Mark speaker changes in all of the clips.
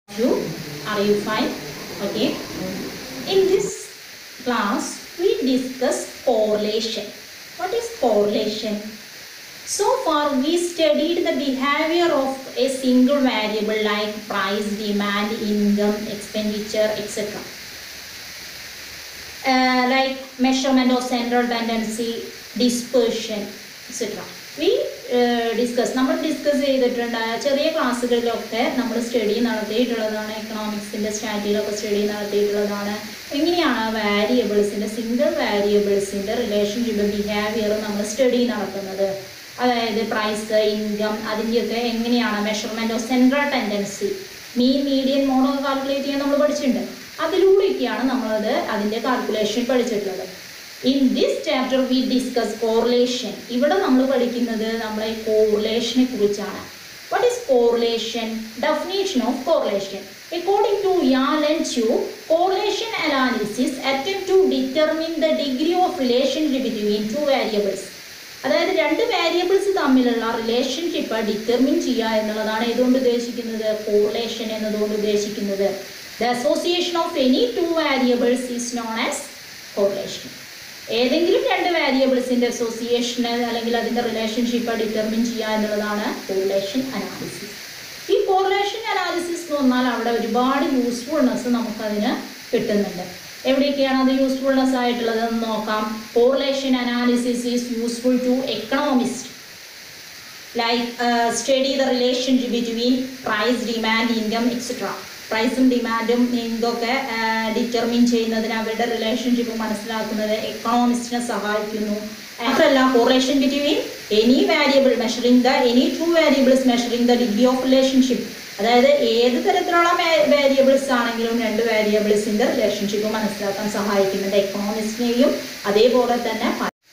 Speaker 1: you are you fine okay in this class we discuss correlation what is correlation so far we studied the behavior of a single variable like price demand income expenditure etc uh, like measurement of central tendency dispersion etc we discuss നമ്മൾ discuss ചെയ്തിട്ടുണ്ട് ചെറിയ ക്ലാസ്സുകളിലൊക്കെ നമ്മൾ study നടത്തിയിട്ടുള്ളതാണ് എക്കണോമിക്സിൻ്റെ സ്ട്രാറ്റജിയിലൊക്കെ study നടത്തിയിട്ടുള്ളതാണ് എങ്ങനെയാണ് വാരിയബിൾസിൻ്റെ single വാരിയബിൾസിൻ്റെ relationship behaviour നമ്മൾ study നടത്തുന്നത് അതായത് പ്രൈസ് ഇൻകം അതിൻ്റെയൊക്കെ എങ്ങനെയാണ് measurement of central tendency mean median മോഡൊക്കെ കാൽക്കുലേറ്റ് ചെയ്യാൻ നമ്മൾ പഠിച്ചിട്ടുണ്ട് അതിലൂടെയൊക്കെയാണ് നമ്മളത് അതിൻ്റെ കാൽക്കുലേഷൻ പഠിച്ചിട്ടുള്ളത് in this chapter we discuss correlation ഇവിടെ നമ്മൾ പഠിക്കുന്നത് നമ്മളെ കോറിലേഷനെ കുറിച്ചാണ് what is correlation definition of correlation according to Yal and Chu correlation analysis attempt to determine the degree of relationship between two variables അതായത് രണ്ട് വേരിയബിൾസ് തമ്മിലുള്ള റിലേഷൻഷിപ്പ് ഡിറ്റർമിൻ ചെയ്യുക എന്നുള്ളതാണ് ഇതുകൊണ്ട് ഉദ്ദേശിക്കുന്നത് കോറിലേഷൻ എന്നതുകൊണ്ട് ഉദ്ദേശിക്കുന്നത് the association of any two variables is known as correlation ഏതെങ്കിലും രണ്ട് വേരിയബിൾസിൻ്റെ അസോസിയേഷൻ അല്ലെങ്കിൽ അതിൻ്റെ റിലേഷൻഷിപ്പ് ഡിറ്റർമിൻ ചെയ്യുക എന്നുള്ളതാണ് കോറിലേഷൻ അനാലിസിസ് ഈ കോറിലേഷൻ അനാലിസിസ് എന്ന് പറഞ്ഞാൽ അവിടെ ഒരുപാട് യൂസ്ഫുൾനെസ് നമുക്കതിന് കിട്ടുന്നുണ്ട് എവിടെയൊക്കെയാണ് അത് യൂസ്ഫുൾനെസ് ആയിട്ടുള്ളത് എന്ന് നോക്കാം correlation analysis is useful to economist like study the relationship between price demand income etcetera പ്രൈസും ഡിമാൻഡും ഇൻകൊക്കെ ഡിറ്റർമിൻ ചെയ്യുന്നതിന് അവരുടെ റിലേഷൻഷിപ്പ് മനസ്സിലാക്കുന്നത് എക്കണോമിസ്റ്റിനെ സഹായിക്കുന്നു മാത്രമല്ല correlation between any variable measuring the any two variables measuring the degree of relationship അതായത് ഏത് തരത്തിലുള്ള വേരിയബിൾസ് ആണെങ്കിലും രണ്ട് വേരിയബിൾസിൻ്റെ റിലേഷൻഷിപ്പ് മനസ്സിലാക്കാൻ സഹായിക്കുന്നുണ്ട് എക്കണോമിസ്റ്റിനെയും അതേപോലെ തന്നെ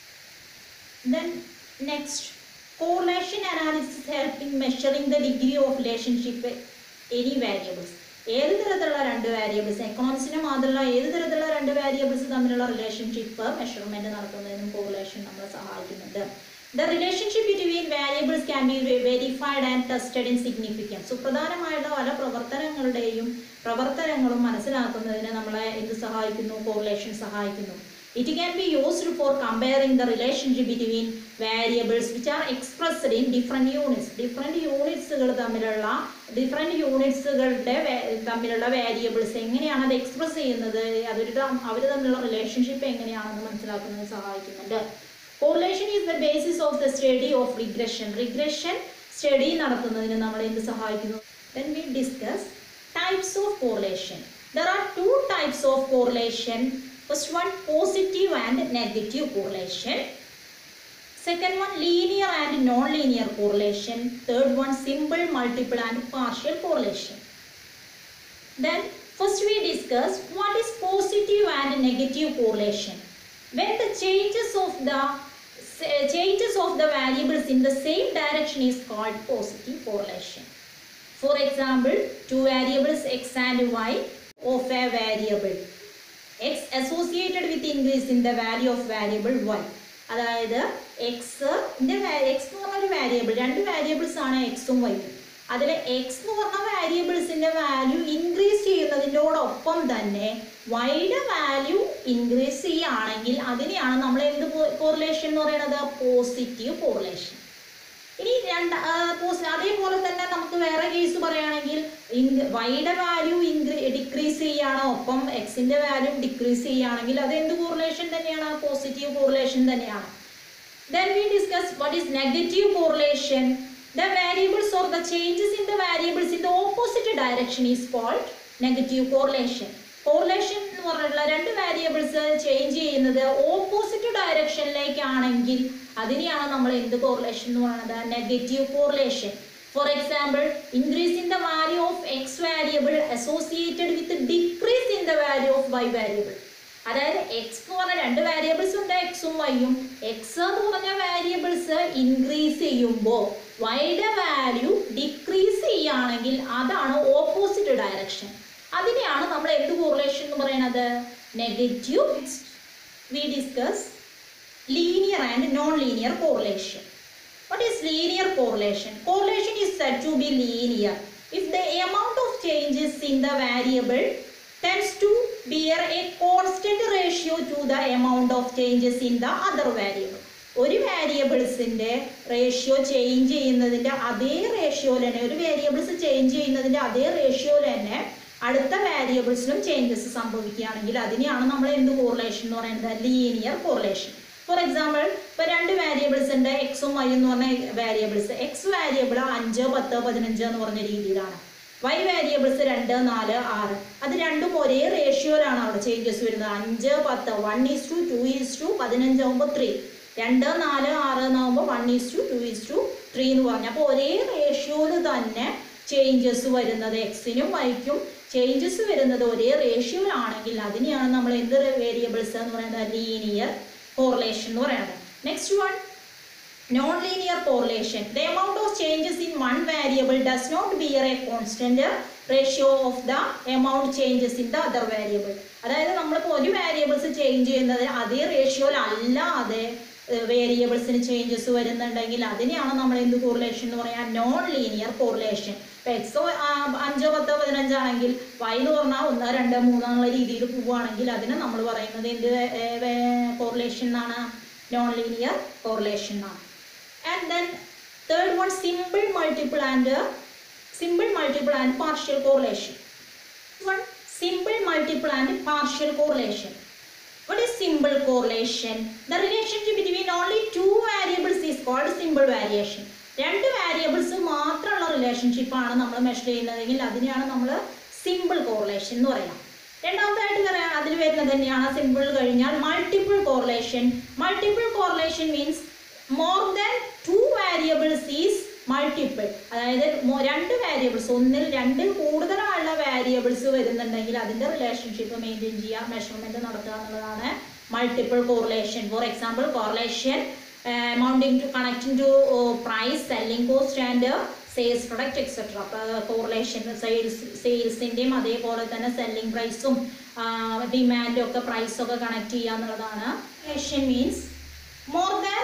Speaker 1: then next correlation analysis helping measuring the degree of relationship any variables ഏത് തരത്തിലുള്ള രണ്ട് വാരിയബിൾസ് എക്കണോമിക്സിനെ മാത്രമല്ല ഏത് തരത്തിലുള്ള രണ്ട് വാരിയബിൾസ് തമ്മിലുള്ള റിലേഷൻഷിപ്പ് മെഷർമെന്റ് നടത്തുന്നതിനും കോറിലേഷൻ നമ്മളെ സഹായിക്കുന്നുണ്ട് the relationship between variables can be verified and tested in significance സുപ്രധാനമായിട്ടുള്ള പല പ്രവർത്തനങ്ങളുടെയും പ്രവർത്തനങ്ങളും മനസ്സിലാക്കുന്നതിന് നമ്മളെ എന്ത് സഹായിക്കുന്നു കോറിലേഷൻ സഹായിക്കുന്നു It can be used for comparing the relationship between variables which are expressed in different units. Different unitsകൾ തമ്മിലുള്ള ഡിഫറെൻറ്റ് യൂണിറ്റ്സുകളുടെ തമ്മിലുള്ള വേരിയബിൾസ് എങ്ങനെയാണ് അത് എക്സ്പ്രസ് ചെയ്യുന്നത് അതൊരു അവർ തമ്മിലുള്ള റിലേഷൻഷിപ്പ് എങ്ങനെയാണെന്ന് മനസ്സിലാക്കുന്നതിന് സഹായിക്കുന്നുണ്ട് correlation is the basis of the study of regression regression study നടത്തുന്നതിന് നമ്മളെ എന്ത് സഹായിക്കുന്നു then we discuss types of correlation there are two types of correlation First one positive and negative correlation. Second one linear and non-linear correlation. Third one simple, multiple and partial correlation. Then first we discuss what is positive and negative correlation. When the changes of the changes of the variables in the same direction is called positive correlation. For example, two variables x and y of a variable x associated with increase in the value of variable y അതായത് X X എന്ന് പറഞ്ഞ ഒരു variable രണ്ട് variables ആണ് എക്സും വൈയും അതിൽ X എന്ന് പറഞ്ഞ വാരിയബിൾസിന്റെ വാല്യൂ ഇൻക്രീസ് ചെയ്യുന്നതിനോടൊപ്പം തന്നെ വൈയുടെ വാല്യൂ ഇൻക്രീസ് ചെയ്യുകയാണെങ്കിൽ അതിനെയാണ് നമ്മൾ എന്ത് കോറിലേഷൻ എന്ന് പറയുന്നത് പോസിറ്റീവ് കോറിലേഷൻ ഇനി രണ്ട് അതേപോലെ തന്നെ നമുക്ക് വേറെ കേസ് പറയുകയാണെങ്കിൽ വൈയുടെ വാല്യൂ ഇൻക്രീ ഡിക്രീസ് ചെയ്യുകയാണ് ഒപ്പം എക്സിന്റെ വാല്യൂ ഡിക്രീസ് ചെയ്യുകയാണെങ്കിൽ അത് എന്ത് കോറിലേഷൻ തന്നെയാണ് പോസിറ്റീവ് കോറിലേഷൻ തന്നെയാണ് then we discuss what is negative correlation the variables or the changes in the variables in the opposite direction is called negative correlation correlation എന്ന് പറഞ്ഞിട്ടുള്ള രണ്ട് വാരിയബിൾസ് ചേഞ്ച് ചെയ്യുന്നത് opposite ഡയറക്ഷനിലേക്കാണെങ്കിൽ അതിനെയാണ് നമ്മൾ എന്ത് കോറിലേഷൻ എന്ന് പറയുന്നത് negative correlation for example increase in the value of X variable associated with decrease in the value of Y variable അതായത് എക്സ് എന്ന് പറഞ്ഞ രണ്ട് വാരിയബിൾസ് ഉണ്ട് എക്സും വൈയും എക്സ് എന്ന് പറഞ്ഞ വാരിയബിൾസ് ഇൻക്രീസ് ചെയ്യുമ്പോൾ വൈയുടെ വാല്യൂ ഡിക്രീസ് ചെയ്യുകയാണെങ്കിൽ അതാണ് ഓപ്പോസിറ്റ് ഡയറക്ഷൻ അതിനെയാണ് നമ്മൾ എന്ത് കോറിലേഷൻ എന്ന് പറയുന്നത് negative we discuss linear and non-linear correlation. What is linear correlation? Correlation is said to be linear if the amount of changes in the variable tends to bear a constant ratio to the amount of changes in the other variable ഒരു വേരിയബിൾസിന്റെ ratio change ചെയ്യുന്നതിന്റെ അതേ റേഷ്യോയിൽ തന്നെ ഒരു variables change ചെയ്യുന്നതിന്റെ അതേ റേഷ്യോയിൽ തന്നെ അടുത്ത വേരിയബിൾസിലും changes സംഭവിക്കുകയാണെങ്കിൽ അതിനെയാണ് നമ്മൾ എന്ത് കോറിലേഷൻ എന്ന് പറയുന്നത് ലീനിയർ കോറിലേഷൻ ഫോർ എക്സാമ്പിൾ ഇപ്പോൾ രണ്ട് വേരിയബിൾസ് ഉണ്ട് എക്സും വൈ എന്ന് പറഞ്ഞ വേരിയബിൾസ് എക്സ് വേരിയബിൾ അഞ്ച് പത്ത് പതിനഞ്ച് എന്ന് പറഞ്ഞ രീതിയിലാണ് വൈ വേരിയബിൾസ് രണ്ട് നാല് ആറ് അത് രണ്ടും ഒരേ റേഷ്യോയിലാണ് അവിടെ ചേഞ്ചസ് വരുന്നത് അഞ്ച് പത്ത് one is to two is to പതിനഞ്ചാകുമ്പോൾ ത്രീ രണ്ട് നാല് ആറ് എന്നാകുമ്പോൾ one is to two is to three എന്ന് പറഞ്ഞു അപ്പോൾ ഒരേ റേഷ്യോയിൽ തന്നെ ചേഞ്ചസ് വരുന്നത് എക്സിനും വൈക്കും ചേഞ്ചസ് വരുന്നത് ഒരേ റേഷ്യോയിലാണെങ്കിൽ അതിനെയാണ് നമ്മൾ എന്ത് വേരിയബിൾസ് എന്ന് പറയുന്നത് ലീനിയർ കോറിലേഷൻ എന്ന് പറയുന്നത് next one non-linear correlation. The amount of changes in one variable does not bear a constant ratio of the amount changes in the other variable. അതായത് നമ്മളിപ്പോൾ ഒരു വേരിയബിൾസ് ചേഞ്ച് ചെയ്യുന്നത് അതേ റേഷ്യോയിൽ അല്ലാതെ വേരിയബിൾസിന് ചേഞ്ചസ് വരുന്നുണ്ടെങ്കിൽ അതിനെയാണ് നമ്മൾ എന്ത് കോറിലേഷൻ എന്ന് പറയാം നോൺ ലീനിയർ കോറിലേഷൻ ഇപ്പം എക്സോ അഞ്ചോ പത്തോ പതിനഞ്ചാണെങ്കിൽ വൈ എന്ന് പറഞ്ഞാൽ ഒന്ന് രണ്ട് മൂന്ന് എന്നുള്ള രീതിയിൽ പോവുകയാണെങ്കിൽ അതിന് നമ്മൾ പറയുന്നത് എന്ത് കോറിലേഷൻ എന്നാണ് നോൺ ലീനിയർ കോറിലേഷൻ എന്നാണ് and then third one simple multiple and uh, simple multiple and partial correlation one simple multiple and partial correlation what is simple correlation the relationship between only two variables is called simple variation രണ്ട് variables മാത്രമുള്ള റിലേഷൻഷിപ്പാണ് നമ്മൾ measure ചെയ്യുന്നതെങ്കിൽ അതിനെയാണ് നമ്മൾ simple correlation എന്ന് പറയാം രണ്ടാമതായിട്ട് പറയാം അതിൽ വരുന്നത് തന്നെയാണ് സിമ്പിൾ കഴിഞ്ഞാൽ multiple correlation multiple correlation means more than two variables is multiple അതായത് മോ- രണ്ട് വേരിയബിൾസ് ഒന്നിൽ രണ്ടിൽ കൂടുതലുള്ള വേരിയബിൾസ് വരുന്നുണ്ടെങ്കിൽ അതിൻ്റെ റിലേഷൻഷിപ്പ് മെയിൻറ്റെയിൻ ചെയ്യുക മെഷർമെൻറ്റ് നടത്തുക എന്നുള്ളതാണ് multiple correlation for example correlation amounting to connecting to price selling cost and sales product etcetera അപ്പോൾ കോറിലേഷൻ സെയിൽസ് സെയിൽസിൻ്റെയും അതേപോലെ തന്നെ സെല്ലിംഗ് പ്രൈസും ഡിമാൻഡും ഒക്കെ പ്രൈസൊക്കെ കണക്ട് ചെയ്യുക എന്നുള്ളതാണ് relation means more than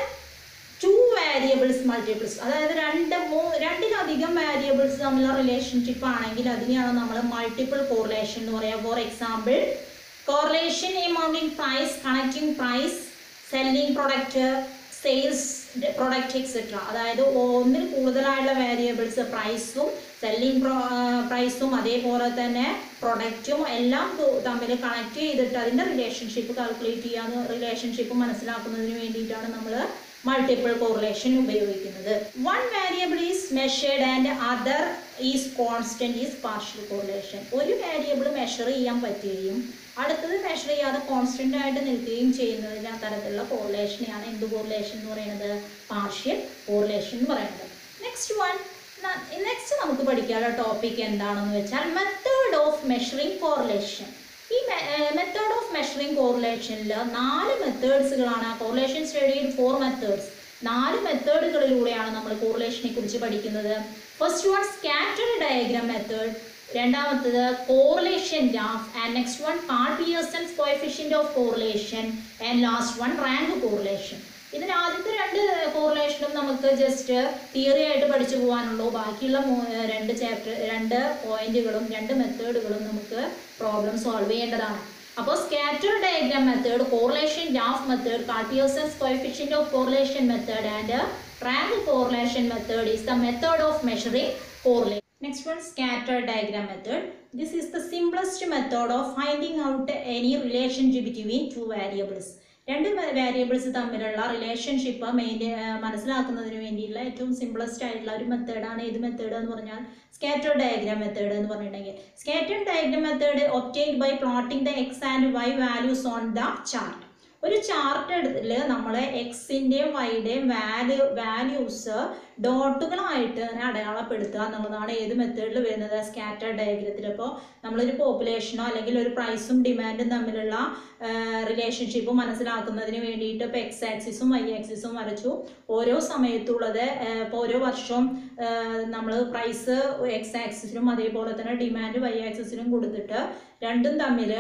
Speaker 1: two variables multiples അതായത് രണ്ട് മൂ രണ്ടിലധികം വേരിയബിൾസ് തമ്മിലുള്ള റിലേഷൻഷിപ്പ് ആണെങ്കിൽ അതിനെയാണ് നമ്മൾ മൾട്ടിപ്പിൾ കോറിലേഷൻ എന്ന് പറയുക for example correlation amounting price connecting price selling product sales product etcetera അതായത് ഒന്നിൽ കൂടുതലായുള്ള വേരിയബിൾസ് പ്രൈസും സെല്ലിംഗ് പ്രൈസും അതേപോലെ തന്നെ പ്രൊഡക്റ്റും എല്ലാം തു- തമ്മിൽ കണക്ട് ചെയ്തിട്ട് അതിൻ്റെ റിലേഷൻഷിപ്പ് കാൽക്കുലേറ്റ് ചെയ്യാൻ റിലേഷൻഷിപ്പ് മനസ്സിലാക്കുന്നതിന് വേണ്ടിയിട്ടാണ് നമ്മൾ മൾട്ടിപ്പിൾ കോറിലേഷൻ ഉപയോഗിക്കുന്നത് one variable is measured and other is constant is partial correlation ഒരു വേരിയബിൾ മെഷർ ചെയ്യാൻ പറ്റുകയും അടുത്തത് മെഷർ ചെയ്യാതെ കോൺസ്റ്റന്റ് ആയിട്ട് നിൽക്കുകയും ചെയ്യുന്നതിന് ആ തരത്തിലുള്ള കോറിലേഷനെയാണ് എന്ത് കോറിലേഷൻ എന്ന് പറയുന്നത് പാർഷ്യൽ കോറിലേഷൻ എന്ന് പറയുന്നത് നെക്സ്റ്റ് വൺ നെക്സ്റ്റ് നമുക്ക് പഠിക്കാനുള്ള ടോപ്പിക് എന്താണെന്ന് വെച്ചാൽ മെത്തേഡ് ഓഫ് മെഷറിംഗ് കോറിലേഷൻ ഈ മെത്തേഡ് ഓഫ് മെഷറിംഗ് കോറിലേഷനിൽ നാല് മെത്തേഡ്സുകളാണ് കോറിലേഷൻ സ്റ്റഡിയിൽ ഫോർ മെത്തേഡ്സ് നാല് മെത്തേഡുകളിലൂടെയാണ് നമ്മൾ കോറിലേഷനെ കുറിച്ച് പഠിക്കുന്നത് first one scatter diagram method രണ്ടാമത്തത് correlation graph and next one Karl Pearson's coefficient of correlation and last one rank correlation ഇതിന് ആദ്യത്തെ രണ്ട് കോറിലേഷനും നമുക്ക് ജസ്റ്റ് തിയറി ആയിട്ട് പഠിച്ചു പോകാനുള്ളൂ ബാക്കിയുള്ള മൂ- രണ്ട് ചാപ്റ്റർ രണ്ട് പോയിന്റുകളും രണ്ട് മെത്തേഡുകളും നമുക്ക് പ്രോബ്ലം സോൾവ് ചെയ്യേണ്ടതാണ് അപ്പോൾ scatter diagram method correlation graph method Karl Pearson's coefficient of correlation method and rank correlation method is the method of measuring correlation Next one scatter diagram method. This is the simplest method of finding out any relationship between two variables. രണ്ട് variables തമ്മിലുള്ള relationship main മനസ്സിലാക്കുന്നതിന് വേണ്ടിയുള്ള ഏറ്റവും simplest ആയിട്ടുള്ള ഒരു മെത്തേഡാണ് ഏത് method എന്ന് പറഞ്ഞാൽ സ്കാറ്റർ ഡയഗ്രാം മെത്തേഡ് എന്ന് പറഞ്ഞിട്ടുണ്ടെങ്കിൽ scatter diagram method obtained by plotting the X and Y values on the chart ഒരു ചാർട്ട് എടുത്തില് നമ്മൾ എക്സിൻ്റെയും വൈയുടെയും വാല്യൂ വാല്യൂസ് ഡോട്ടുകളായിട്ട് തന്നെ അടയാളപ്പെടുത്തുക എന്നുള്ളതാണ് ഏത് മെത്തേഡിൽ വരുന്നത് സ്കാറ്റർ ഡയഗ്രത്തിൽ അപ്പോൾ നമ്മളൊരു പോപ്പുലേഷനോ അല്ലെങ്കിൽ ഒരു പ്രൈസും ഡിമാൻഡും തമ്മിലുള്ള റിലേഷൻഷിപ്പ് മനസ്സിലാക്കുന്നതിന് വേണ്ടിയിട്ട് ഇപ്പോൾ എക്സ് ആക്സിസും വൈ ആക്സിസും വരച്ചു ഓരോ സമയത്തുള്ളത് ഇപ്പോൾ ഓരോ വർഷവും നമ്മൾ പ്രൈസ് എക്സ് ആക്സിസിനും അതേപോലെ തന്നെ ഡിമാൻഡ് വൈ ആക്സിസിനും കൊടുത്തിട്ട് രണ്ടും തമ്മിൽ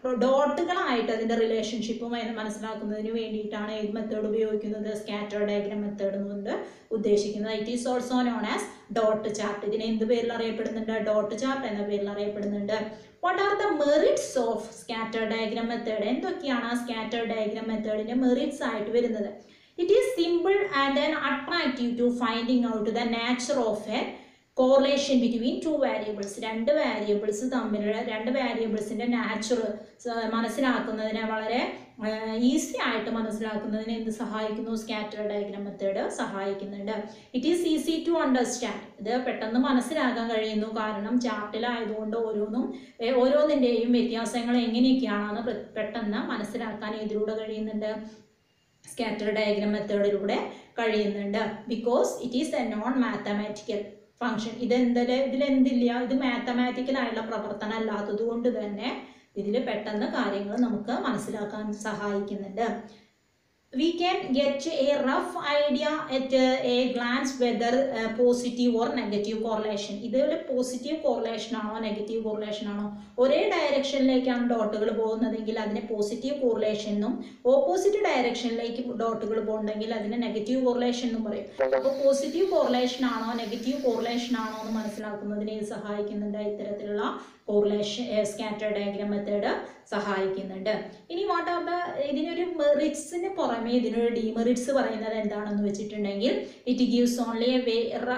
Speaker 1: ഡോട്ടുകളായിട്ട് അതിൻ്റെ റിലേഷൻഷിപ്പ് മനസ്സിലാക്കുന്നതിന് വേണ്ടിയിട്ടാണ് ഏത് മെത്തേഡ് ഉപയോഗിക്കുന്നത് സ്കാറ്റർ ഡയഗ്രാം മെത്തേഡ് എന്നുകൊണ്ട് ഉദ്ദേശിക്കുന്നത് it is also known as dot chart ഇതിനെ എന്ത് പേരിൽ അറിയപ്പെടുന്നുണ്ട് ഡോട്ട് ചാർട്ട് എന്ന പേരിൽ അറിയപ്പെടുന്നുണ്ട് what are the merits of scatter diagram method എന്തൊക്കെയാണ് ആ സ്കാറ്റർ ഡയഗ്രാം മെത്തേഡിന്റെ മെറിറ്റ്സ് ആയിട്ട് വരുന്നത് it is simple and an attractive to finding out the nature of a correlation between two variables രണ്ട് വാരിയബിൾസ് തമ്മിലുള്ള രണ്ട് വാരിയബിൾസിന്റെ നാച്ചുർ മനസ്സിലാക്കുന്നതിനെ വളരെ ഈസി ആയിട്ട് മനസ്സിലാക്കുന്നതിന് എന്ത് സഹായിക്കുന്നു സ്കാറ്റർ ഡയഗ്രാം മെത്തേഡ് സഹായിക്കുന്നുണ്ട് it is easy to understand ഇത് പെട്ടെന്ന് മനസ്സിലാക്കാൻ കഴിയുന്നു കാരണം ചാർട്ടിലായതുകൊണ്ട് ഓരോന്നും ഏ, ഓരോന്നിൻ്റെയും വ്യത്യാസങ്ങൾ എങ്ങനെയൊക്കെയാണെന്ന് പെ- പെട്ടെന്ന് മനസ്സിലാക്കാൻ ഇതിലൂടെ കഴിയുന്നുണ്ട് സ്കാറ്റർ ഡയഗ്രാം മെത്തേഡിലൂടെ കഴിയുന്നുണ്ട് because it is a non mathematical function ഇതെന്തല് ഇതിലെന്തില്ല ഇത് മാത്തമാറ്റിക്കൽ ആയിട്ടുള്ള പ്രവർത്തനം അല്ലാത്തത് കൊണ്ട് തന്നെ ഇതിൽ പെട്ടെന്ന് കാര്യങ്ങൾ നമുക്ക് മനസ്സിലാക്കാൻ സഹായിക്കുന്നുണ്ട് we can get a rough idea at uh, a glance whether uh, positive or negative correlation ഇതൊരു പോസിറ്റീവ് കോറിലേഷൻ ആണോ നെഗറ്റീവ് കോറിലേഷൻ ആണോ ഒരേ ഡയറക്ഷനിലേക്കാണ് ഡോട്ടുകൾ പോകുന്നതെങ്കിൽ അതിനെ പോസിറ്റീവ് കോറിലേഷൻ എന്നും ഓപ്പോസിറ്റ് ഡയറക്ഷനിലേക്ക് ഡോട്ടുകൾ പോകുന്നുണ്ടെങ്കിൽ അതിനെ നെഗറ്റീവ് കോറിലേഷൻ എന്നും പറയും അപ്പോൾ പോസിറ്റീവ് കോറിലേഷൻ ആണോ നെഗറ്റീവ് കോറിലേഷൻ ആണോ എന്ന് മനസ്സിലാക്കുന്നതിന് ഇത് സഹായിക്കുന്നുണ്ട് ഇത്തരത്തിലുള്ള കോറിലേഷൻ സ്കാറ്റർ ഡയഗ്രാം മെത്തേഡ് സഹായിക്കുന്നുണ്ട് ഇനി വാട്ട് ആർ ദ ഇതിനൊരു മെറിറ്റ്സിന് പുറമെ ഇതിനൊരു ഡിമെറിറ്റ്സ് പറയുന്നത് എന്താണെന്ന് വെച്ചിട്ടുണ്ടെങ്കിൽ it gives only a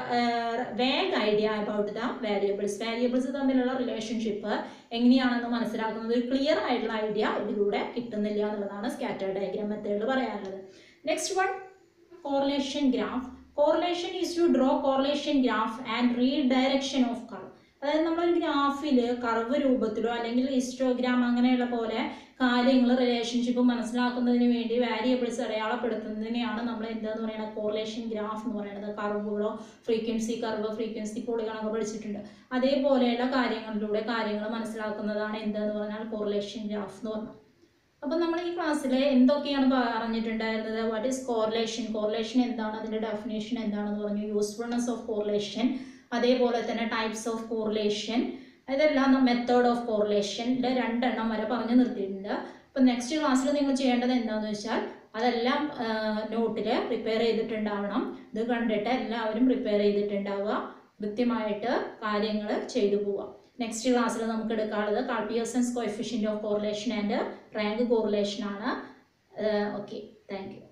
Speaker 1: vague idea about the variables variables തമ്മിലുള്ള റിലേഷൻഷിപ്പ് എങ്ങനെയാണെന്ന് മനസ്സിലാക്കുന്നത് ഒരു ക്ലിയർ ആയിട്ടുള്ള ഐഡിയ ഇതിലൂടെ കിട്ടുന്നില്ല എന്നുള്ളതാണ് സ്കാറ്റർ ഡയഗ്രാം മെത്തേഡിൽ പറയാനുള്ളത് next one correlation graph correlation is to draw correlation graph and redirection of curve അതായത് നമ്മളൊരു ഗ്രാഫിൽ കർവ് രൂപത്തിലോ അല്ലെങ്കിൽ ഹിസ്റ്റോഗ്രാം അങ്ങനെയുള്ള പോലെ കാര്യങ്ങൾ റിലേഷൻഷിപ്പ് മനസ്സിലാക്കുന്നതിന് വേണ്ടി വാരിയബിൾസ് അടയാളപ്പെടുത്തുന്നതിനെയാണ് നമ്മൾ എന്താന്ന് പറയുന്നത് കോറിലേഷൻ ഗ്രാഫ് എന്ന് പറയുന്നത് കർവുകളോ ഫ്രീക്വൻസി കർവ് ഫ്രീക്വൻസി പോളികളൊക്കെ പഠിച്ചിട്ടുണ്ട് അതേപോലെയുള്ള കാര്യങ്ങളിലൂടെ കാര്യങ്ങൾ മനസ്സിലാക്കുന്നതാണ് എന്താന്ന് പറഞ്ഞാൽ കോറിലേഷൻ ഗ്രാഫ് എന്ന് പറഞ്ഞാൽ അപ്പം നമ്മൾ ഈ ക്ലാസ്സിൽ എന്തൊക്കെയാണ് പറഞ്ഞിട്ടുണ്ടായിരുന്നത് വാട്ട് ഈസ് കോറിലേഷൻ കോറിലേഷൻ എന്താണ് അതിൻ്റെ ഡെഫിനേഷൻ എന്താണെന്ന് പറഞ്ഞു യൂസ്ഫുൾനെസ് ഓഫ് കോറിലേഷൻ അതേപോലെ തന്നെ ടൈപ്സ് ഓഫ് കോറിലേഷൻ ഇതെല്ലാം മെത്തേഡ് ഓഫ് കോറിലേഷൻ്റെ രണ്ടെണ്ണം വരെ പറഞ്ഞു നിർത്തിയിട്ടുണ്ട് അപ്പം നെക്സ്റ്റ് ക്ലാസ്സിൽ നിങ്ങൾ ചെയ്യേണ്ടത് എന്താണെന്ന് വെച്ചാൽ അതെല്ലാം നോട്ടിൽ പ്രിപ്പയർ ചെയ്തിട്ടുണ്ടാവണം ഇത് കണ്ടിട്ട് എല്ലാവരും പ്രിപ്പയർ ചെയ്തിട്ടുണ്ടാവുക കൃത്യമായിട്ട് കാര്യങ്ങൾ ചെയ്തു പോവാം നെക്സ്റ്റ് ക്ലാസ്സിൽ നമുക്ക് എടുക്കാനുള്ളത് Karl Pearson's coefficient of correlation and rank correlation ആണ് ഓക്കെ താങ്ക് യു